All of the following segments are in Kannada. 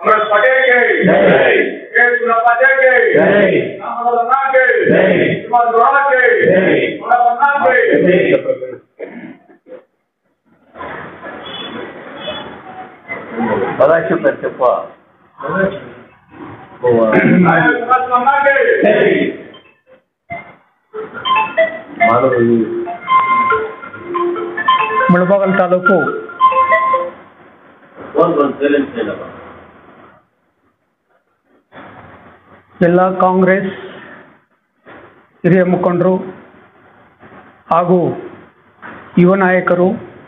ಕಾಂಗ್ರೆಸ್ ಪಾರ್ಟಿಗೆ ಜೈ. ಕೆ ಗುಣಪಾಜೆಗೆ ಜೈ. ರಾಮಲಲ್ಲನಾಗೆ ಜೈ. ಶಿವದ್ರೋಣಕ್ಕೆ ಜೈ. ಗುಣವನ್ನಾಗೆ ಸದಾಶಿವ ಕಶ್ಯಪ ನಾಯಕ ಕುಮಾರಸ್ವಾಮಿಗೆ ಮಾಡೋದು ಮುಳಬಾಗಲ್ ತಾಲೂಕು ಒಂದು ಸೈಲೆನ್ಸ್ ಇಲ್ಲಪ್ಪ ಎಲ್ಲ ಕಾಂಗ್ರೆಸ್ ಹಿರಿಯ ಮುಖಂಡರು ಹಾಗೂ ಯುವ ನಾಯಕರು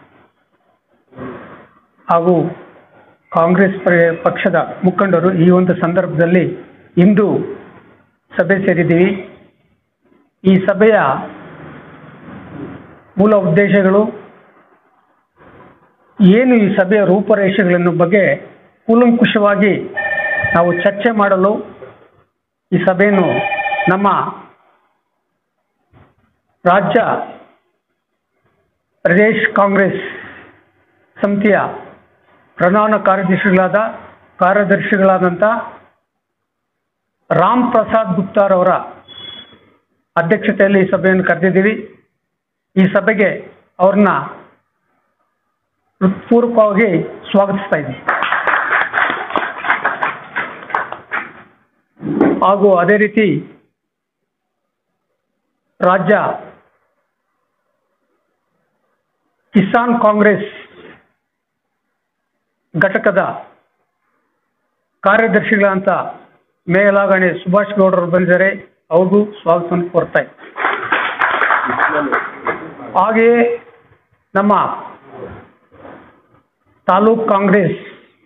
ಹಾಗೂ ಕಾಂಗ್ರೆಸ್ ಪ- ಪಕ್ಷದ ಮುಖಂಡರು ಈ ಒಂದು ಸಂದರ್ಭದಲ್ಲಿ ಇಂದು ಸಭೆ ಸೇರಿದ್ದೀವಿ ಈ ಸಭೆಯ ಮೂಲ ಉದ್ದೇಶಗಳು ಏನು ಈ ಸಭೆಯ ರೂಪರೇಷೆಗಳನ್ನು ಬಗ್ಗೆ ಕೂಲಂಕುಷವಾಗಿ ನಾವು ಚರ್ಚೆ ಮಾಡಲು ಈ ಸಭೆಯನ್ನು ನಮ್ಮ ರಾಜ್ಯ ಪ್ರದೇಶ್ ಕಾಂಗ್ರೆಸ್ ಸಮಿತಿಯ ಪ್ರಧಾನ ಕಾರ್ಯದರ್ಶಿಗಳಾದ ಕಾರ್ಯದರ್ಶಿಗಳಾದಂಥ ರಾಮ್ ಪ್ರಸಾದ್ ಗುಪ್ತಾರವರ ಅಧ್ಯಕ್ಷತೆಯಲ್ಲಿ ಈ ಸಭೆಯನ್ನು ಕರೆದಿದ್ದೀವಿ ಈ ಸಭೆಗೆ ಅವ್ರನ್ನ ಹೃತ್ಪೂರ್ವಕವಾಗಿ ಸ್ವಾಗತಿಸ್ತಾ ಇದ್ದೀನಿ ಹಾಗೂ ಅದೇ ರೀತಿ ರಾಜ್ಯ ಕಿಸಾನ್ ಕಾಂಗ್ರೆಸ್ ಘಟಕದ ಕಾರ್ಯದರ್ಶಿಗಳಂತ ಮೇಲಾಗಣೆ ಸುಭಾಷ್ ಗೌಡರು ಬಂದಿದ್ದಾರೆ ಅವ್ರಿಗೂ ಸ್ವಾಗತವನ್ನು ಕೋರ್ತಾ ಇದ್ದೀನಿ ಹಾಗೆಯೇ ನಮ್ಮ ತಾಲೂಕ್ ಕಾಂಗ್ರೆಸ್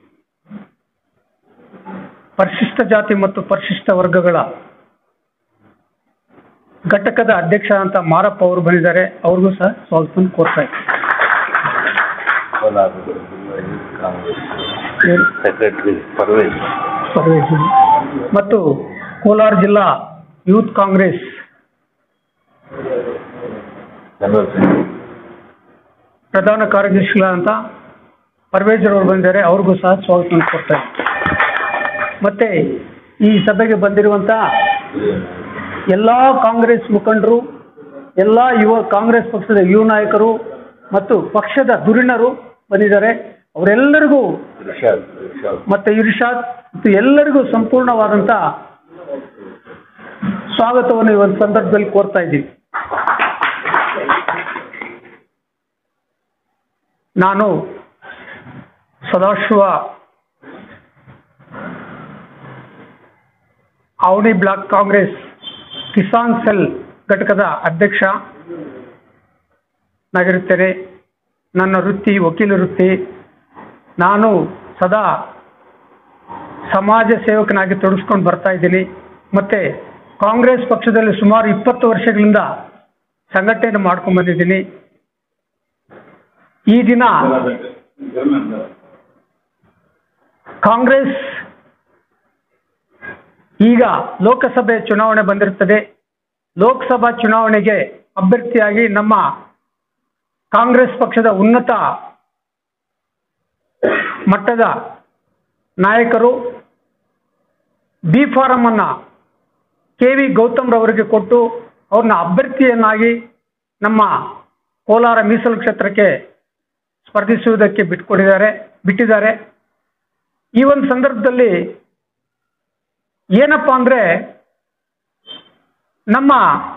ಪರಿಶಿಷ್ಟ ಜಾತಿ ಮತ್ತು ಪರಿಶಿಷ್ಟ ವರ್ಗಗಳ ಘಟಕದ ಅಧ್ಯಕ್ಷ ಅಂತ ಮಾರಪ್ಪ ಅವರು ಬಂದಿದ್ದಾರೆ ಅವ್ರಿಗೂ ಸಹ ಸ್ವಾಗತವನ್ನು ಕೋರ್ತಾ ಇದ್ದೀನಿ ಕೋಲಾರ ಜಿಲ್ಲಾ ಯೂತ್ ಕಾಂಗ್ರೆಸ್ ಏನು? ಸೆಕ್ರೆಟರಿ ಪರ್ವೇಶ್ ಪರ್ವೇಶ್ ಮತ್ತು ಕೋಲಾರ ಜಿಲ್ಲಾ ಯೂತ್ ಕಾಂಗ್ರೆಸ್ ಜನರಲ್ ಸೆಕ್ರೆಟರಿ ಪ್ರಧಾನ ಕಾರ್ಯದರ್ಶಿಗಳಂತ ಪರ್ವೇಜ್ ಅವರು ಬಂದಿದ್ದಾರೆ ಅವ್ರಿಗೂ ಸಹ ಸ್ವಾಗತವನ್ನು ಕೊಡ್ತಾ ಇದ್ದೀನಿ ಮತ್ತೆ ಈ ಸಭೆಗೆ ಬಂದಿರುವಂತ ಎಲ್ಲ ಕಾಂಗ್ರೆಸ್ ಮುಖಂಡರು ಎಲ್ಲ ಯುವ ಕಾಂಗ್ರೆಸ್ ಪಕ್ಷದ ಯುವ ನಾಯಕರು ಮತ್ತು ಪಕ್ಷದ ಧುರೀಣರು ಬಂದಿದ್ದಾರೆ ಅವರೆಲ್ಲರಿಗೂ ರಿಷಾದ್ ರಿಷಾದ್ ಮತ್ತೆ ಇರ್ಷಾದ್ ಮತ್ತು ಎಲ್ಲರಿಗೂ ಸಂಪೂರ್ಣವಾದಂತ ಸ್ವಾಗತವನ್ನು ಈ ಒಂದು ಸಂದರ್ಭದಲ್ಲಿ ಕೋರ್ತಾ ಇದ್ದೀವಿ ನಾನು ಸದಾಶಿವ ಅವಳಿ ಬ್ಲಾಕ್ ಕಾಂಗ್ರೆಸ್ ಕಿಸಾನ್ ಸೆಲ್ ಘಟಕದ ಅಧ್ಯಕ್ಷ ನಾಗಿರುತ್ತೇನೆ ನನ್ನ ವೃತ್ತಿ ವಕೀಲ ವೃತ್ತಿ ನಾನು ಸದಾ ಸಮಾಜ ಸೇವಕನಾಗಿ ತೊಡಗಿಸ್ಕೊಂಡು ಬರ್ತಾ ಇದ್ದೀನಿ ಮತ್ತೆ ಕಾಂಗ್ರೆಸ್ ಪಕ್ಷದಲ್ಲಿ ಸುಮಾರು ಇಪ್ಪತ್ತು ವರ್ಷಗಳಿಂದ ಸಂಘಟನೆ ಮಾಡ್ಕೊಂಡು ಬಂದಿದ್ದೀನಿ ಈ ದಿನ ಕಾಂಗ್ರೆಸ್ ಈಗ ಲೋಕಸಭೆ ಚುನಾವಣೆ ಬಂದಿರುತ್ತದೆ ಲೋಕಸಭಾ ಚುನಾವಣೆಗೆ ಅಭ್ಯರ್ಥಿಯಾಗಿ ನಮ್ಮ ಕಾಂಗ್ರೆಸ್ ಪಕ್ಷದ ಉನ್ನತ ಮಟ್ಟದ ನಾಯಕರು ಬಿ ಫಾರಂ ಅನ್ನ ಕೆ ವಿ ಗೌತಮ್ ರವರಿಗೆ ಕೊಟ್ಟು ಅವ್ರನ್ನ ಅಭ್ಯರ್ಥಿಯನ್ನಾಗಿ ನಮ್ಮ ಕೋಲಾರ ಮೀಸಲು ಕ್ಷೇತ್ರಕ್ಕೆ ಸ್ಪರ್ಧಿಸುವುದಕ್ಕೆ ಬಿಟ್ಕೊಟ್ಟಿದ್ದಾರೆ ಬಿಟ್ಟಿದ್ದಾರೆ ಈ ಒಂದು ಸಂದರ್ಭದಲ್ಲಿ ಏನಪ್ಪಾ ಅಂದ್ರೆ ನಮ್ಮ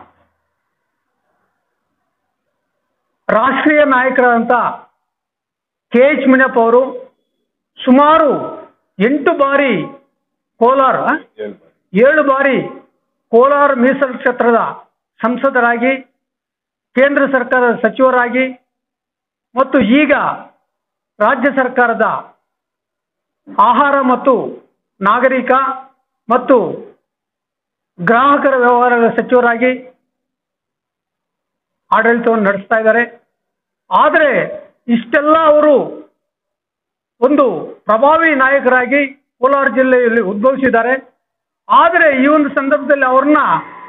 ರಾಷ್ಟ್ರೀಯ ನಾಯಕರಾದಂಥ ಕೆ ಎಚ್ ಮುನಿಯಪ್ಪ ಅವರು ಸುಮಾರು ಎಂಟು ಬಾರಿ ಕೋಲಾರ ಏಳು ಬಾರಿ ಕೋಲಾರ ಮೀಸಲು ಕ್ಷೇತ್ರದ ಸಂಸದರಾಗಿ ಕೇಂದ್ರ ಸರ್ಕಾರದ ಸಚಿವರಾಗಿ ಮತ್ತು ಈಗ ರಾಜ್ಯ ಸರ್ಕಾರದ ಆಹಾರ ಮತ್ತು ನಾಗರಿಕ ಮತ್ತು ಗ್ರಾಹಕರ ವ್ಯವಹಾರಗಳ ಸಚಿವರಾಗಿ ಆಡಳಿತವನ್ನು ನಡೆಸ್ತಾ ಇದ್ದಾರೆ ಆದರೆ ಇಷ್ಟೆಲ್ಲ ಅವರು ಒಂದು ಪ್ರಭಾವಿ ನಾಯಕರಾಗಿ ಕೋಲಾರ ಜಿಲ್ಲೆಯಲ್ಲಿ ಉದ್ಭವಿಸಿದ್ದಾರೆ ಆದರೆ ಈ ಒಂದು ಸಂದರ್ಭದಲ್ಲಿ ಅವ್ರನ್ನ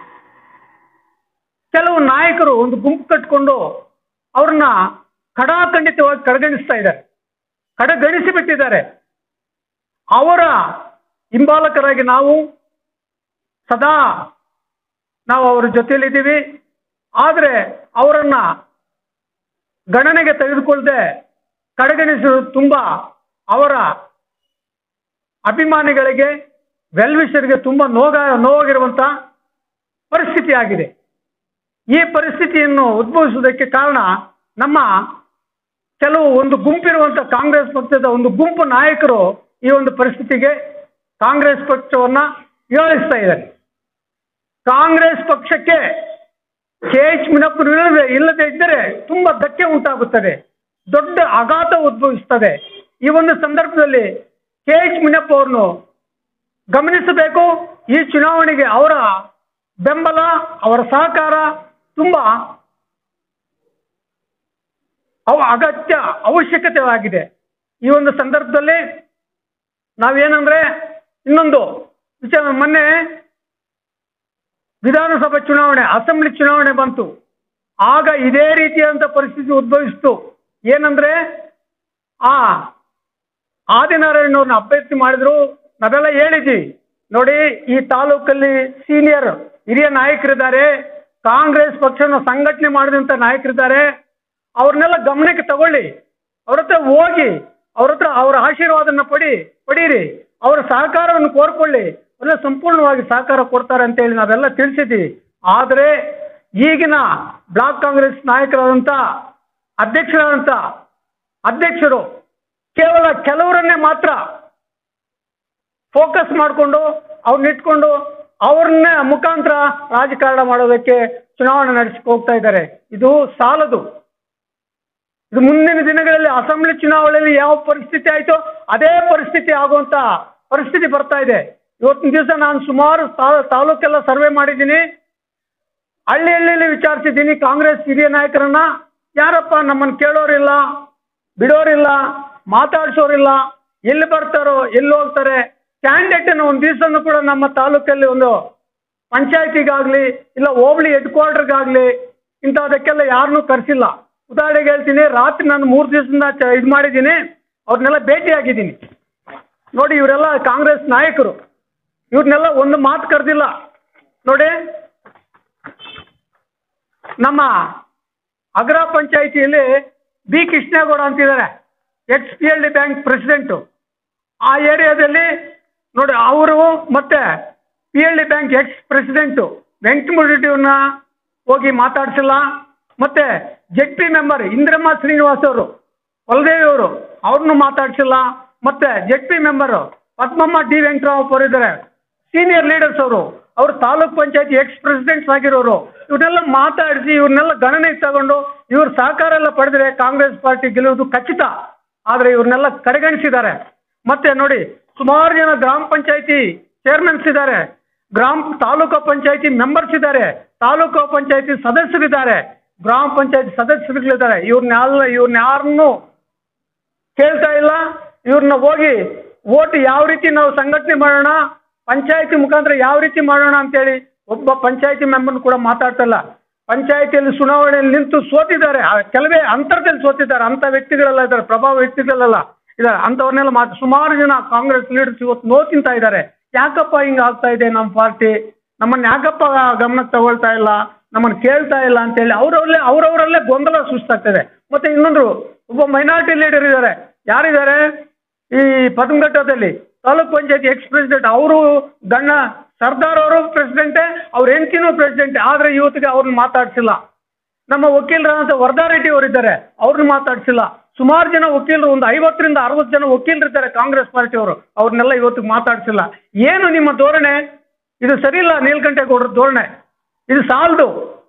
ಕೆಲವು ನಾಯಕರು ಒಂದು ಗುಂಪು ಕಟ್ಕೊಂಡು ಅವ್ರನ್ನ ಕಡಾಖಂಡಿತವಾಗಿ ಕಡೆಗಣಿಸ್ತಾ ಇದ್ದಾರೆ ಕಡೆಗಣಿಸಿ ಬಿಟ್ಟಿದ್ದಾರೆ ಅವರ ಹಿಂಬಾಲಕರಾಗಿ ನಾವು ಸದಾ ನಾವು ಅವರ ಜೊತೆಯಲ್ಲಿದ್ದೀವಿ ಆದರೆ ಅವರನ್ನ ಗಣನೆಗೆ ತೆಗೆದುಕೊಳ್ಳದೆ ಕಡೆಗಣಿಸುವುದು ತುಂಬ ಅವರ ಅಭಿಮಾನಿಗಳಿಗೆ ವೆಲ್ವಿಷರ್ಗೆ ತುಂಬ ನೋಗ ನೋವಾಗಿರುವಂಥ ಪರಿಸ್ಥಿತಿ ಆಗಿದೆ ಈ ಪರಿಸ್ಥಿತಿಯನ್ನು ಉದ್ಭವಿಸುವುದಕ್ಕೆ ಕಾರಣ ನಮ್ಮ ಕೆಲವು ಒಂದು ಗುಂಪಿರುವಂಥ ಕಾಂಗ್ರೆಸ್ ಪಕ್ಷದ ಒಂದು ಗುಂಪು ನಾಯಕರು ಈ ಒಂದು ಪರಿಸ್ಥಿತಿಗೆ ಕಾಂಗ್ರೆಸ್ ಪಕ್ಷವನ್ನ ಯೋಚಿಸ್ತಾ ಇದ್ದಾರೆ ಕಾಂಗ್ರೆಸ್ ಪಕ್ಷಕ್ಕೆ ಕೆ ಎಚ್ ಇಲ್ಲದೆ ಇಲ್ಲದೆ ಇದ್ದರೆ ತುಂಬಾ ಧಕ್ಕೆ ಉಂಟಾಗುತ್ತದೆ ದೊಡ್ಡ ಆಘಾತ ಉದ್ಭವಿಸುತ್ತದೆ ಈ ಒಂದು ಸಂದರ್ಭದಲ್ಲಿ ಕೆ ಎಚ್ ಮುನಿಯಪ್ಪ ಅವ್ರನ್ನು ಗಮನಿಸಬೇಕು ಈ ಚುನಾವಣೆಗೆ ಅವರ ಬೆಂಬಲ ಅವರ ಸಹಕಾರ ತುಂಬಾ ಅವ ಅಗತ್ಯ ಅವಶ್ಯಕತೆಯಾಗಿದೆ ಈ ಒಂದು ಸಂದರ್ಭದಲ್ಲಿ ನಾವೇನಂದ್ರೆ ಇನ್ನೊಂದು ವಿಚಾರ ಮೊನ್ನೆ ವಿಧಾನಸಭಾ ಚುನಾವಣೆ ಅಸೆಂಬ್ಲಿ ಚುನಾವಣೆ ಬಂತು ಆಗ ಇದೇ ರೀತಿಯಾದಂಥ ಪರಿಸ್ಥಿತಿ ಉದ್ಭವಿಸಿತು ಏನಂದ್ರೆ ಆ ಆದಿನಾರಾಯಣವ್ರನ್ನ ಅಭ್ಯರ್ಥಿ ಮಾಡಿದ್ರು ನಾವೆಲ್ಲ ಹೇಳಿದ್ವಿ ನೋಡಿ ಈ ತಾಲೂಕಲ್ಲಿ ಸೀನಿಯರ್ ಹಿರಿಯ ನಾಯಕರಿದ್ದಾರೆ ಕಾಂಗ್ರೆಸ್ ಪಕ್ಷನ ಸಂಘಟನೆ ಮಾಡಿದಂಥ ನಾಯಕರಿದ್ದಾರೆ ಅವ್ರನ್ನೆಲ್ಲ ಗಮನಕ್ಕೆ ತಗೊಳ್ಳಿ ಅವ್ರ ಹತ್ರ ಹೋಗಿ ಅವ್ರ ಹತ್ರ ಅವರ ಆಶೀರ್ವಾದನ ಪಡಿ ಪಡೀರಿ ಅವರ ಸಹಕಾರವನ್ನು ಕೋರ್ಕೊಳ್ಳಿ ಅವರೆಲ್ಲ ಸಂಪೂರ್ಣವಾಗಿ ಸಹಕಾರ ಕೊಡ್ತಾರೆ ಅಂತೇಳಿ ನಾವೆಲ್ಲ ತಿಳಿಸಿದ್ವಿ ಆದರೆ ಈಗಿನ ಬ್ಲಾಕ್ ಕಾಂಗ್ರೆಸ್ ನಾಯಕರಾದಂಥ ಅಧ್ಯಕ್ಷರಾದಂಥ ಅಧ್ಯಕ್ಷರು ಕೇವಲ ಕೆಲವರನ್ನೇ ಮಾತ್ರ ಫೋಕಸ್ ಮಾಡಿಕೊಂಡು ಅವ್ರನ್ನ ಇಟ್ಕೊಂಡು ಅವ್ರನ್ನ ಮುಖಾಂತರ ರಾಜಕಾರಣ ಮಾಡೋದಕ್ಕೆ ಚುನಾವಣೆ ನಡೆಸಕ್ಕೆ ಹೋಗ್ತಾ ಇದ್ದಾರೆ ಇದು ಸಾಲದು ಇದು ಮುಂದಿನ ದಿನಗಳಲ್ಲಿ ಅಸೆಂಬ್ಲಿ ಚುನಾವಣೆಯಲ್ಲಿ ಯಾವ ಪರಿಸ್ಥಿತಿ ಆಯಿತೋ ಅದೇ ಪರಿಸ್ಥಿತಿ ಆಗುವಂತ ಪರಿಸ್ಥಿತಿ ಬರ್ತಾ ಇದೆ ಇವತ್ತಿನ ದಿವಸ ನಾನು ಸುಮಾರು ತಾ- ತಾಲೂಕೆಲ್ಲ ಸರ್ವೆ ಮಾಡಿದ್ದೀನಿ ಹಳ್ಳಿ ಹಳ್ಳಿಯಲ್ಲಿ ವಿಚಾರಿಸಿದ್ದೀನಿ ಕಾಂಗ್ರೆಸ್ ಹಿರಿಯ ನಾಯಕರನ್ನ ಯಾರಪ್ಪ ನಮ್ಮನ್ನು ಕೇಳೋರಿಲ್ಲ ಬಿಡೋರಿಲ್ಲ ಮಾತಾಡ್ಸೋರಿಲ್ಲ ಎಲ್ಲಿ ಬರ್ತಾರೋ ಎಲ್ಲಿ ಹೋಗ್ತಾರೆ ಕ್ಯಾಂಡಿಡೇಟನ್ನು ಒಂದು ದಿವಸನೂ ಕೂಡ ನಮ್ಮ ತಾಲೂಕಲ್ಲಿ ಒಂದು ಪಂಚಾಯತಿಗಾಗಲಿ ಇಲ್ಲ ಹೋಬಳಿ ಹೆಡ್ ಕ್ವಾರ್ಟರ್ಗಾಗಲಿ ಇಂಥದಕ್ಕೆಲ್ಲ ಯಾರನ್ನೂ ಕರೆಸಿಲ್ಲ ಉದಾಹರಣೆಗೆ ಹೇಳ್ತೀನಿ ರಾತ್ರಿ ನಾನು ಮೂರು ದಿವಸದಿಂದ ಚ ಇದು ಮಾಡಿದ್ದೀನಿ ಅವ್ರನ್ನೆಲ್ಲ ಭೇಟಿಯಾಗಿದ್ದೀನಿ ನೋಡಿ ಇವರೆಲ್ಲ ಕಾಂಗ್ರೆಸ್ ನಾಯಕರು ಇವ್ರನ್ನೆಲ್ಲ ಒಂದು ಮಾತು ಕರೆದಿಲ್ಲ ನೋಡಿ ನಮ್ಮ ಅಗ್ರ ಪಂಚಾಯಿತಿಯಲ್ಲಿ ಬಿ ಕೃಷ್ಣೇಗೌಡ ಅಂತಿದ್ದಾರೆ ex P L D bank president ಆ ಏರಿಯಾದಲ್ಲಿ ನೋಡಿ ಅವರು ಮತ್ತೆ P L D bank ex president ವೆಂಕಟಮೂರ್ತಿಯವ್ರನ್ನ ಹೋಗಿ ಮಾತಾಡ್ಸಿಲ್ಲ ಮತ್ತೆ Z P member Indramma Srinivas ಅವರು ಹೊಲದೇವಿ ಅವರು ಅವ್ರನ್ನೂ ಮಾತಾಡ್ಸಿಲ್ಲ ಮತ್ತೆ Z P member Padmamma D Venkatramappa ಅವರು ಇದ್ದಾರೆ ಸೀನಿಯರ್ ಲೀಡರ್ಸ್ ಅವರು ಅವರು ತಾಲೂಕ್ ಪಂಚಾಯತಿ ಎಕ್ಸ್ ಪ್ರೆಸಿಡೆಂಟ್ಸ್ ಆಗಿರೋರು ಇವ್ರನ್ನೆಲ್ಲ ಮಾತಾಡಿಸಿ ಇವ್ರನ್ನೆಲ್ಲ ಗಣನೆಗೆ ತಗೊಂಡು ಇವ್ರ ಸಹಕಾರ ಎಲ್ಲ ಪಡೆದ್ರೆ ಕಾಂಗ್ರೆಸ್ ಪಾರ್ಟಿ ಗೆಲ್ಲುವುದು ಖಚಿತ ಆದರೆ ಇವ್ರನ್ನೆಲ್ಲ ಕಡೆಗಣಿಸಿದ್ದಾರೆ ಮತ್ತೆ ನೋಡಿ ಸುಮಾರು ಜನ ಗ್ರಾಮ ಪಂಚಾಯತಿ ಚೇರ್ಮನ್ಸ್ ಇದ್ದಾರೆ ಗ್ರಾಮ ತಾಲೂಕು ಪಂಚಾಯತಿ ಮೆಂಬರ್ಸ್ ಇದ್ದಾರೆ ತಾಲೂಕು ಪಂಚಾಯತಿ ಸದಸ್ಯರಿದ್ದಾರೆ ಗ್ರಾಮ ಪಂಚಾಯತಿ ಸದಸ್ಯರುಗಳಿದ್ದಾರೆ ಇವ್ರನ್ನೆಲ್ಲ ಇವ್ರನ್ನ ಯಾರನ್ನೂ ಕೇಳ್ತಾ ಇಲ್ಲ ಇವ್ರನ್ನ ಹೋಗಿ ಓಟ್ ಯಾವ ರೀತಿ ನಾವು ಸಂಘಟನೆ ಮಾಡೋಣ ಪಂಚಾಯತಿ ಮುಖಾಂತರ ಯಾವ ರೀತಿ ಮಾಡೋಣ ಅಂತೇಳಿ ಒಬ್ಬ ಪಂಚಾಯತಿ ಮೆಂಬರ್ನು ಕೂಡ ಮಾತಾಡ್ತಾ ಇಲ್ಲ ಪಂಚಾಯತಿಯಲ್ಲಿ ಚುನಾವಣೆಯಲ್ಲಿ ನಿಂತು ಸೋತಿದ್ದಾರೆ ಆ ಕೆಲವೇ ಅಂತರದಲ್ಲಿ ಸೋತಿದ್ದಾರೆ ಅಂಥ ವ್ಯಕ್ತಿಗಳೆಲ್ಲ ಇದ್ದಾರೆ ಪ್ರಭಾವ ವ್ಯಕ್ತಿಗಳೆಲ್ಲ ಇದ್ದಾರೆ ಅಂಥವ್ರನ್ನೆಲ್ಲ ಮಾತು ಸುಮಾರು ಜನ ಕಾಂಗ್ರೆಸ್ ಲೀಡರ್ಸ್ ಇವತ್ತು ನೋ ತಿಂತಾ ಇದ್ದಾರೆ ಯಾಕಪ್ಪ ಹಿಂಗೆ ಆಗ್ತಾ ಇದೆ ನಮ್ಮ ಪಾರ್ಟಿ ನಮ್ಮನ್ನು ಯಾಕಪ್ಪ ಗಮನಕ್ಕೆ ತಗೊಳ್ತಾ ಇಲ್ಲ ನಮ್ಮನ್ನು ಕೇಳ್ತಾ ಇಲ್ಲ ಅಂತೇಳಿ ಅವರಲ್ಲೇ ಅವರವರಲ್ಲೇ ಗೊಂದಲ ಸೃಷ್ಟಾಗ್ತದೆ ಮತ್ತೆ ಇನ್ನೊಂದು ಒಬ್ಬ ಮೈನಾರಿಟಿ ಲೀಡರ್ ಇದ್ದಾರೆ ಯಾರಿದ್ದಾರೆ ಈ ಪದಮಘಟ್ಟದಲ್ಲಿ ತಾಲೂಕ್ ಪಂಚಾಯತಿ ಎಕ್ಸ್ ಪ್ರೆಸಿಡೆಂಟ್ ಅವರು ಗಣ್ಣ ಸರ್ದಾರ್ ಅವರು ಪ್ರೆಸಿಡೆಂಟೇ ಅವ್ರ ಹೆಂಡತಿನೂ ಪ್ರೆಸಿಡೆಂಟ್ ಆದರೆ ಇವತ್ತಿಗೆ ಅವ್ರನ್ನ ಮಾತಾಡ್ಸಿಲ್ಲ ನಮ್ಮ ವಕೀಲರಾದಂಥ ವರದಾ ರೆಡ್ಡಿ ಅವರಿದ್ದಾರೆ ಅವ್ರನ್ನ ಮಾತಾಡ್ಸಿಲ್ಲ ಸುಮಾರು ಜನ ವಕೀಲರು ಒಂದು ಐವತ್ತರಿಂದ ಅರವತ್ತು ಜನ ವಕೀಲರಿದ್ದಾರೆ ಕಾಂಗ್ರೆಸ್ ಪಾರ್ಟಿಯವರು ಅವ್ರನ್ನೆಲ್ಲ ಇವತ್ತಿಗೆ ಮಾತಾಡ್ಸಿಲ್ಲ ಏನು ನಿಮ್ಮ ಧೋರಣೆ ಇದು ಸರಿಯಿಲ್ಲ ನೀಲಕಂಠೇಗೌಡರ ಧೋರಣೆ ಇದು ಸಾಲದು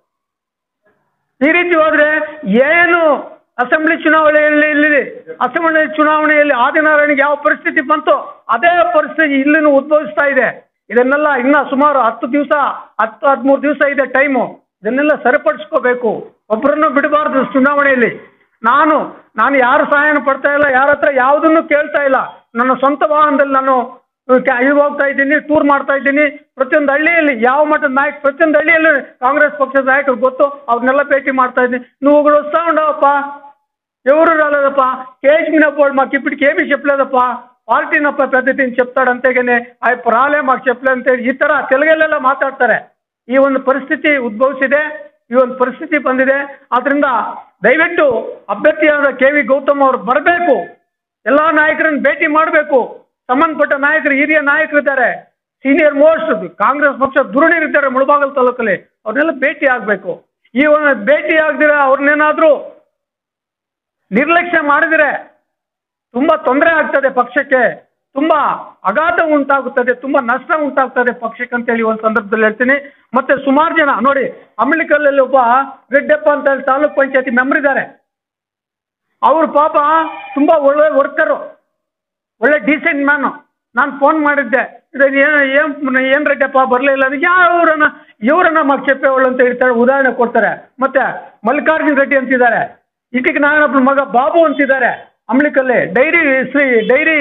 ಈ ರೀತಿ ಹೋದ್ರೆ ಏನು ಅಸೆಂಬ್ಲಿ ಚುನಾವಣೆಯಲ್ಲಿ ಇಲ್ಲಿ ಅಸೆಂಬ್ಲಿ ಚುನಾವಣೆಯಲ್ಲಿ ಆದಿನಾರಾಯಣಿಗೆ ಯಾವ ಪರಿಸ್ಥಿತಿ ಬಂತೋ ಅದೇ ಪರಿಸ್ಥಿತಿ ಇಲ್ಲಿನೂ ಉದ್ಭವಿಸ್ತಾ ಇದೆ ಇದನ್ನೆಲ್ಲ ಇನ್ನ ಸುಮಾರು ಹತ್ತು ದಿವಸ ಹತ್ತು ಹದಿಮೂರು ದಿವಸ ಇದೆ ಟೈಮು ಇದನ್ನೆಲ್ಲ ಸರಿಪಡಿಸ್ಕೋಬೇಕು ಒಬ್ಬರನ್ನು ಬಿಡಬಾರ್ದು ಚುನಾವಣೆಯಲ್ಲಿ ನಾನು ನಾನು ಯಾರು ಸಹಾಯನ ಪಡ್ತಾ ಇಲ್ಲ ಯಾರ ಹತ್ರ ಯಾವುದನ್ನು ಕೇಳ್ತಾ ಇಲ್ಲ ನನ್ನ ಸ್ವಂತ ವಾಹನದಲ್ಲಿ ನಾನು ಕ್ಯಾ- ಇದು ಹೋಗ್ತಾ ಇದ್ದೀನಿ ಟೂರ್ ಮಾಡ್ತಾ ಇದ್ದೀನಿ ಪ್ರತಿಯೊಂದು ಹಳ್ಳಿಯಲ್ಲಿ ಯಾವ ಮಟ್ಟದ ನಾಯಕ ಪ್ರತಿಯೊಂದು ಹಳ್ಳಿಯಲ್ಲಿ ಕಾಂಗ್ರೆಸ್ ಪಕ್ಷದ ನಾಯಕರು ಗೊತ್ತು ಅವ್ರನ್ನೆಲ್ಲ ಭೇಟಿ ಮಾಡ್ತಾ ಇದ್ದೀನಿ నువ్వు ఒకడు వస్తా ఉండవప్ప ఎవరు రాలేదప్ప కేజీ మీనప్పుడు మాకు ఇప్పుడు ఏమీ చెప్పలేదప్ప పార్టీనప్ప పద్ధతిని చెప్తాడంతేగానే అవి ప్రాలే మాకు చెప్పలే ಅಂತೇಳಿ ಈ ಥರ ತೆಲುಗಲ್ಲೆಲ್ಲ ಮಾತಾಡ್ತಾರೆ ಈ ಒಂದು ಪರಿಸ್ಥಿತಿ ಉದ್ಭವಿಸಿದೆ ಈ ಒಂದು ಪರಿಸ್ಥಿತಿ ಬಂದಿದೆ ಆದ್ರಿಂದ ದಯವಿಟ್ಟು ಅಭ್ಯರ್ಥಿಯಾದ ಕೆ ವಿ ಗೌತಮ್ ಅವರು ಬರಬೇಕು ಎಲ್ಲ ನಾಯಕರನ್ನು ಭೇಟಿ ಮಾಡಬೇಕು ಸಂಬಂಧಪಟ್ಟ ನಾಯಕರು ಹಿರಿಯ ನಾಯಕರಿದ್ದಾರೆ ಸೀನಿಯರ್ ಮೋಸ್ಟ್ ಕಾಂಗ್ರೆಸ್ ಪಕ್ಷ ಧುರುಣಿರಿದ್ದಾರೆ ಮುಳಬಾಗಲ್ ತಾಲೂಕಲ್ಲಿ ಅವ್ರನ್ನೆಲ್ಲ ಭೇಟಿ ಆಗಬೇಕು ಈ ಒಂದು ಭೇಟಿ ಆಗದಿರ ಅವ್ರನ್ನೇನಾದರೂ ನಿರ್ಲಕ್ಷ್ಯ ಮಾಡಿದರೆ ತುಂಬ ತೊಂದರೆ ಆಗ್ತದೆ ಪಕ್ಷಕ್ಕೆ ತುಂಬ ಅಗಾಧ ಉಂಟಾಗುತ್ತದೆ ತುಂಬ ನಷ್ಟ ಉಂಟಾಗ್ತದೆ ಪಕ್ಷಕ್ಕೆ ಅಂತೇಳಿ ಒಂದು ಸಂದರ್ಭದಲ್ಲಿ ಹೇಳ್ತೀನಿ ಮತ್ತೆ ಸುಮಾರು ಜನ ನೋಡಿ ಅಮಲಿಕಲ್ಲಲ್ಲಿ ಒಬ್ಬ ರೆಡ್ಡಪ್ಪ ಅಂತ ಹೇಳಿ ತಾಲೂಕ್ ಪಂಚಾಯತಿ ಮೆಂಬರ್ ಇದ್ದಾರೆ ಅವ್ರ ಪಾಪ ತುಂಬ ಒಳ್ಳೆ ವರ್ಕರು ಒಳ್ಳೆ ಡೀಸೆಂಟ್ ಮ್ಯಾನು ನಾನು ಫೋನ್ ಮಾಡಿದ್ದೆ ಇದು ಏನು ಏನು ಏನು ರೆಡ್ಡಪ್ಪ ಬರಲಿಲ್ಲ ಅಂದ್ರೆ ಯಾವ್ರನ್ನ ಇವರನ್ನ ಮಗ చెప్పేవాళ్ళు ಅಂತ ಹೇಳ್ತಾರೆ ಉದಾಹರಣೆ ಕೊಡ್ತಾರೆ ಮತ್ತೆ ಮಲ್ಲಿಕಾರ್ಜುನ್ ರೆಡ್ಡಿ ಅಂತಿದ್ದಾರೆ ಇಟಿಗೆ ನಾರಾಯಣಪ್ಪನ ಮಗ ಬಾಬು ಅಂತಿದ್ದಾರೆ ಅಮ್ಲಿಕಲ್ಲಿ ಡೈರಿ ಶ್ರೀ ಡೈರಿ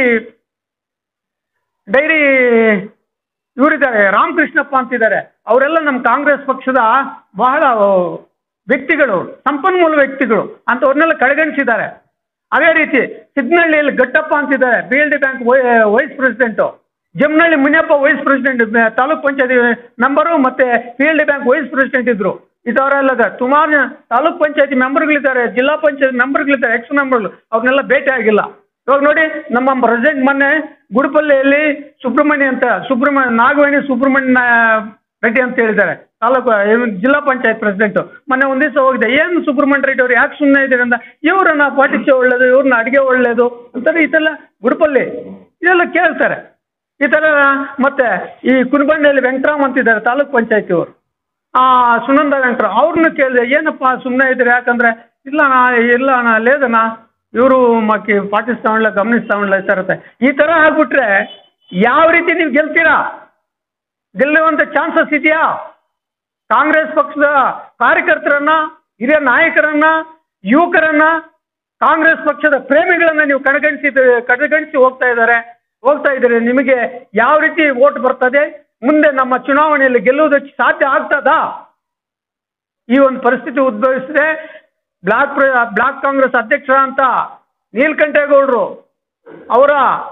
ಡೈರಿ ಇವರಿದ್ದಾರೆ ರಾಮಕೃಷ್ಣಪ್ಪ ಅಂತಿದ್ದಾರೆ ಅವರೆಲ್ಲ ನಮ್ಮ ಕಾಂಗ್ರೆಸ್ ಪಕ್ಷದ ಬಹಳ ವ್ಯಕ್ತಿಗಳು ಸಂಪನ್ಮೂಲ ವ್ಯಕ್ತಿಗಳು ಅಂಥವ್ರನ್ನೆಲ್ಲ ಕಡೆಗಣಿಸಿದ್ದಾರೆ ಅದೇ ರೀತಿ ಸಿದ್ನಹಳ್ಳಿಯಲ್ಲಿ ಗಟ್ಟಪ್ಪ ಅಂತಿದ್ದಾರೆ B L D bank vice president ಜಮ್ನಳ್ಳಿ Muniyappa vice president taluk panchayati member ಮತ್ತೆ P L D bank vice president ಇದ್ರು ಇದವರೆಲ್ಲ ಸುಮಾರು ಜನ ತಾಲೂಕ್ ಪಂಚಾಯತಿ ಮೆಂಬರ್ಗಳಿದ್ದಾರೆ ಜಿಲ್ಲಾ ಪಂಚಾಯತ್ ಮೆಂಬರ್ಗಳಿದ್ದಾರೆ ಎಕ್ಸ್ ಮೆಂಬರ್ಗಳು ಅವ್ರನ್ನೆಲ್ಲ ಭೇಟಿ ಆಗಿಲ್ಲ ಇವಾಗ ನೋಡಿ ನಮ್ಮ ಪ್ರೆಸಿಡೆಂಟ್ ಮೊನ್ನೆ ಗುಡುಪಲ್ಲಿಯಲ್ಲಿ ಸುಬ್ರಹ್ಮಣ್ಯ ಅಂತ ಸುಬ್ರಹ್ಮಣ್ಯ ನಾಗವೇಣಿ ಸುಬ್ರಹ್ಮಣ್ಯ ರೆಡ್ಡಿ ಅಂತ ಹೇಳಿದ್ದಾರೆ ತಾಲೂಕು ಏನು ಜಿಲ್ಲಾ ಪಂಚಾಯತ್ ಪ್ರೆಸಿಡೆಂಟ್ ಮೊನ್ನೆ ಒಂದ್ ದಿವಸ ಹೋಗಿದೆ ಏನು ಸುಬ್ರಹ್ಮಣ್ಯ ರೆಡ್ಡಿ ಅವ್ರು ಯಾಕೆ ಸುಮ್ಮನೆ ಇದ್ದೀರಿ ಅಂತ ಇವ್ರನ್ನ ಪಾಟಿಸಿ ಒಳ್ಳೇದು ಇವ್ರನ್ನ ಅಡಿಗೆ ಒಳ್ಳೇದು ಅಂತಾರೆ ಇದೆಲ್ಲ ಗುಡುಪಲ್ಲಿ ಇದೆಲ್ಲ ಕೇಳ್ತಾರೆ ಈ ಥರ ಮತ್ತೆ ಈ ಕುನಬಂಡೆಯಲ್ಲಿ ವೆಂಕಟರಾಮ್ ಅಂತಿದ್ದಾರೆ ತಾಲೂಕ್ ಪಂಚಾಯತಿ ಅವರು ಆ ಸುನಂದ ವೆಂಕಟರಾಮ್ ಅವ್ರನ್ನ ಕೇಳಿದೆ ಏನಪ್ಪ ಸುಮ್ಮನೆ ಇದ್ದೀರಿ ಯಾಕಂದ್ರೆ ಇಲ್ಲ ಅಣ್ಣ ಇಲ್ಲ ಅಣ್ಣ ಲೇದಣ್ಣ ಇವರು ಮಕ್ಕಿ ಪಾಟಿಸ್ತಾ ಉಂಡ್ಲ ಗಮನಿಸ್ತಾ ಉಂಡ್ಲ ಈ ಥರ ಇರುತ್ತೆ. ಈ ಥರ ಆಗ್ಬಿಟ್ರೆ ಯಾವ ರೀತಿ ನೀವು ಗೆಲ್ತೀರಾ ಗೆಲ್ಲುವಂಥ ಚಾನ್ಸಸ್ ಇದೆಯಾ ಕಾಂಗ್ರೆಸ್ ಪಕ್ಷದ ಕಾರ್ಯಕರ್ತರನ್ನ ಹಿರಿಯ ನಾಯಕರನ್ನ ಯುವಕರನ್ನ ಕಾಂಗ್ರೆಸ್ ಪಕ್ಷದ ಪ್ರೇಮಿಗಳನ್ನ ನೀವು ಕಡೆಗಣಿಸಿ ಕಡೆಗಣಿಸಿ ಹೋಗ್ತಾ ಇದ್ದಾರೆ ಹೋಗ್ತಾ ಇದ್ದಾರೆ ನಿಮಗೆ ಯಾವ ರೀತಿ ವೋಟ್ ಬರ್ತದೆ ಮುಂದೆ ನಮ್ಮ ಚುನಾವಣೆಯಲ್ಲಿ ಗೆಲ್ಲುವುದಕ್ಕೆ ಸಾಧ್ಯ ಆಗ್ತದಾ ಈ ಒಂದು ಪರಿಸ್ಥಿತಿ ಉದ್ಭವಿಸಿದೆ ಬ್ಲಾಕ್ ಪ್ರ- ಬ್ಲಾಕ್ ಕಾಂಗ್ರೆಸ್ ಅಧ್ಯಕ್ಷ ಅಂತ ನೀಲಕಂಠೇಗೌಡರು ಅವರ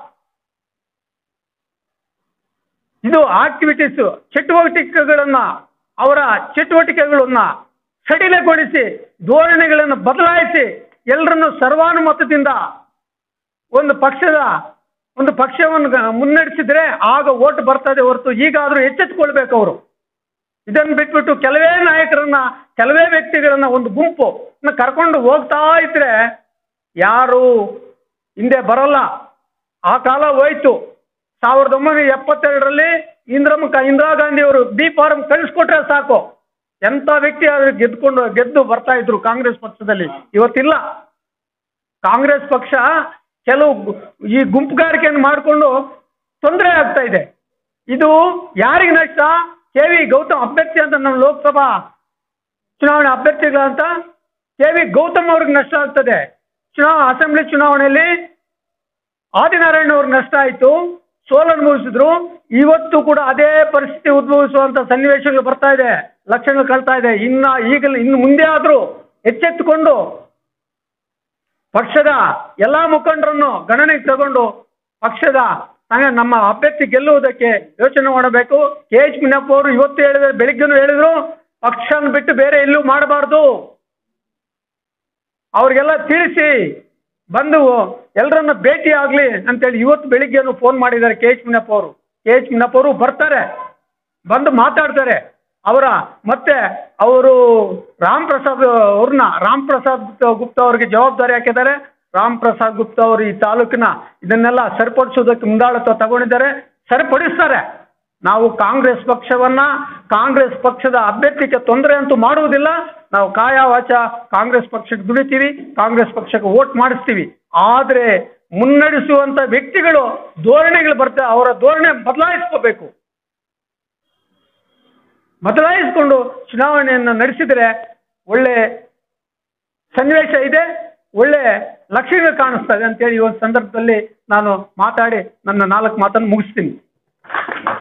ಇದು ಆಕ್ಟಿವಿಟೀಸ್ ಚಟುವಟಿಕೆಗಳನ್ನ ಅವರ ಚಟುವಟಿಕೆಗಳನ್ನ ಸಡಿಲಗೊಳಿಸಿ ಧೋರಣೆಗಳನ್ನು ಬದಲಾಯಿಸಿ ಎಲ್ಲರನ್ನು ಸರ್ವಾನುಮತದಿಂದ ಒಂದು ಪಕ್ಷದ ಒಂದು ಪಕ್ಷವನ್ನು ಗ- ಮುನ್ನಡೆಸಿದ್ರೆ ಆಗ ಓಟ್ ಬರ್ತದೆ ಹೊರತು ಈಗಾದರೂ ಎಚ್ಚೆತ್ತುಕೊಳ್ಬೇಕು ಅವರು ಇದನ್ನು ಬಿಟ್ಬಿಟ್ಟು ಕೆಲವೇ ನಾಯಕರನ್ನ ಕೆಲವೇ ವ್ಯಕ್ತಿಗಳನ್ನ ಒಂದು ಗುಂಪು ಕರ್ಕೊಂಡು ಹೋಗ್ತಾ ಇದ್ರೆ ಯಾರು ಹಿಂದೆ ಬರಲ್ಲ ಆ ಕಾಲ ಹೋಯ್ತು ಸಾವಿರದ ಒಂಬೈನೂರ ಎಪ್ಪತ್ತೆರಡರಲ್ಲಿ ಇಂದ್ರಮ ಇಂದಿರಾ ಗಾಂಧಿ ಅವರು ಬಿ ಫಾರಂ ಕಳಿಸ್ಕೊಟ್ರೆ ಸಾಕು ಎಂಥ ವ್ಯಕ್ತಿ ಆದ್ರೂ ಗೆದ್ಕೊಂಡು ಗೆದ್ದು ಬರ್ತಾ ಇದ್ರು ಕಾಂಗ್ರೆಸ್ ಪಕ್ಷದಲ್ಲಿ ಇವತ್ತಿಲ್ಲ ಕಾಂಗ್ರೆಸ್ ಪಕ್ಷ ಕೆಲವು ಗು- ಈ ಗುಂಪುಗಾರಿಕೆಯನ್ನು ಮಾಡಿಕೊಂಡು ತೊಂದರೆ ಆಗ್ತಾ ಇದೆ ಇದು ಯಾರಿಗೆ ನಷ್ಟ ಕೆ ವಿ ಗೌತಮ್ ಅಭ್ಯರ್ಥಿ ಅಂತ ನಮ್ಮ ಲೋಕಸಭಾ ಚುನಾವಣೆ ಅಭ್ಯರ್ಥಿಗಳಂತ ಕೆ ವಿ ಗೌತಮ್ ಅವ್ರಿಗೆ ನಷ್ಟ ಆಗ್ತದೆ ಚುನಾವ ಅಸೆಂಬ್ಲಿ ಚುನಾವಣೆಯಲ್ಲಿ ಆದಿನಾರಾಯಣ ಅವ್ರಿಗೆ ನಷ್ಟ ಆಯಿತು ಸೋಲನ್ನು ಮುಗಿಸಿದ್ರು ಇವತ್ತು ಕೂಡ ಅದೇ ಪರಿಸ್ಥಿತಿ ಉದ್ಭವಿಸುವಂತ ಸನ್ನಿವೇಶಗಳು ಬರ್ತಾ ಇದೆ ಲಕ್ಷಣಗಳು ಕಳ್ತಾ ಇದೆ ಇನ್ನ ಈಗಲೂ ಇನ್ನು ಮುಂದೆ ಆದರೂ ಎಚ್ಚೆತ್ತುಕೊಂಡು ಪಕ್ಷದ ಎಲ್ಲ ಮುಖಂಡರನ್ನು ಗಣನೆಗೆ ತಗೊಂಡು ಪಕ್ಷದ ಸಂಘ ನಮ್ಮ ಅಭ್ಯರ್ಥಿ ಗೆಲ್ಲುವುದಕ್ಕೆ ಯೋಚನೆ ಮಾಡಬೇಕು ಕೆ ಎಚ್ ಮುನಿಯಪ್ಪ ಅವರು ಇವತ್ತು ಹೇಳಿದ್ರೆ ಬೆಳಿಗ್ಗೆನೂ ಹೇಳಿದ್ರು ಪಕ್ಷನ ಬಿಟ್ಟು ಬೇರೆ ಎಲ್ಲೂ ಮಾಡಬಾರ್ದು ಅವ್ರಿಗೆಲ್ಲ ತಿಳಿಸಿ ಬಂದು ಎಲ್ಲರನ್ನ ಭೇಟಿ ಆಗಲಿ ಅಂತೇಳಿ ಇವತ್ತು ಬೆಳಿಗ್ಗೆನೂ ಫೋನ್ ಮಾಡಿದ್ದಾರೆ ಕೆ ಎಚ್ ಮುನಿಯಪ್ಪ ಅವರು ಕೆ ಎಚ್ ಮುನಿಯಪ್ಪ ಅವರು ಬರ್ತಾರೆ ಬಂದು ಮಾತಾಡ್ತಾರೆ ಅವರ ಮತ್ತೆ ಅವರು ರಾಮ್ ಪ್ರಸಾದ್ ಅವ್ರನ್ನ ರಾಮ್ ಪ್ರಸಾದ್ ಗುಪ್ತಾ ಅವ್ರಿಗೆ ಜವಾಬ್ದಾರಿ ಹಾಕಿದ್ದಾರೆ ರಾಮ್ ಪ್ರಸಾದ್ ಗುಪ್ತಾ ಅವರು ಈ ತಾಲೂಕಿನ ಇದನ್ನೆಲ್ಲ ಸರಿಪಡಿಸೋದಕ್ಕೆ ಮುಂದಾಳತ್ವ ತಗೊಂಡಿದ್ದಾರೆ ಸರಿಪಡಿಸ್ತಾರೆ ನಾವು ಕಾಂಗ್ರೆಸ್ ಪಕ್ಷವನ್ನ ಕಾಂಗ್ರೆಸ್ ಪಕ್ಷದ ಅಭ್ಯರ್ಥಿಗೆ ತೊಂದರೆ ಅಂತೂ ಮಾಡುವುದಿಲ್ಲ ನಾವು ಕಾಯ ವಾಚ ಕಾಂಗ್ರೆಸ್ ಪಕ್ಷಕ್ಕೆ ದುಡಿತೀವಿ ಕಾಂಗ್ರೆಸ್ ಪಕ್ಷಕ್ಕೆ ವೋಟ್ ಮಾಡಿಸ್ತೀವಿ ಆದರೆ ಮುನ್ನಡೆಸುವಂತ ವ್ಯಕ್ತಿಗಳು ಧೋರಣೆಗಳು ಬರ್ತವೆ ಅವರ ಧೋರಣೆ ಬದಲಾಯಿಸ್ಕೋಬೇಕು ಬದಲಾಯಿಸಿಕೊಂಡು ಚುನಾವಣೆಯನ್ನು ನಡೆಸಿದರೆ ಒಳ್ಳೆ ಸನ್ನಿವೇಶ ಇದೆ ಒಳ್ಳೆ ಲಕ್ಷಣಗಳು ಕಾಣಿಸ್ತದೆ ಅಂತೇಳಿ ಈ ಒಂದು ಸಂದರ್ಭದಲ್ಲಿ ನಾನು ಮಾತಾಡಿ ನನ್ನ ನಾಲ್ಕು ಮಾತನ್ನು ಮುಗಿಸ್ತೀನಿ